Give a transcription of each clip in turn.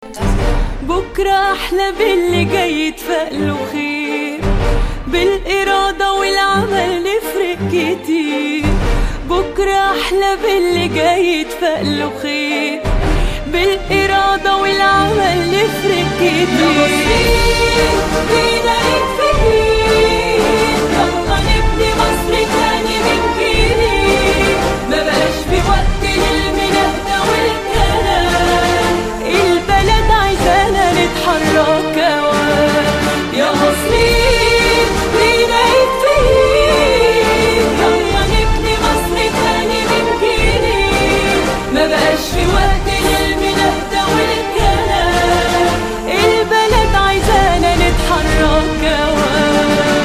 بكرة أحلى باللي جاي يتفقله خير بالإرادة والعمل نفرق كتير بكرة أحلى باللي جاي يتفقله خير بالإرادة والعمل نفرق كتير فينا نتفكير يلا نبني مصر تاني من جديد ما بقاش في وقت للمنهدة والكلام البلد عايزانا نتحرك كوان يا مصريين لينا يكفيك يلا نبني مصر تاني من جديد ما بقاش في وقت للمنهدة والكلام البلد عايزانا نتحرك كوان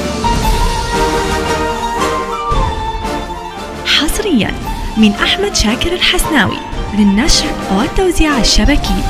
حصريا من أحمد شاكر الحسناوي للنشر والتوزيع الشبكي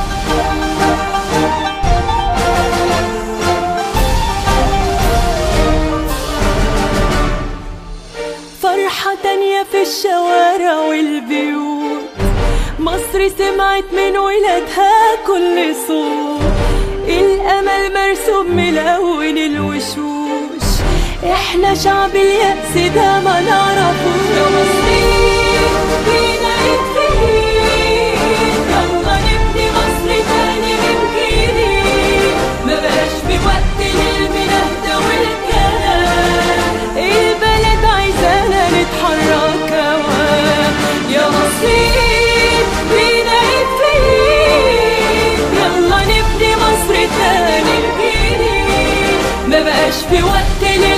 فرحة تانية في الشوارع والبيوت مصر سمعت من ولادها كل صوت الأمل مرسوم ملون الوشوش احنا شعب اليأس ده ما نعرفوش يا مصريين فينا يكفيك يلا نبني مصر تاني من جديد ما بقاش في وقت للمنهدة والكلام البلد عايزانا نتحرك كوان يا مصريين فينا يكفيك يلا نبني مصر تاني من جديد ما بقاش في وقت لل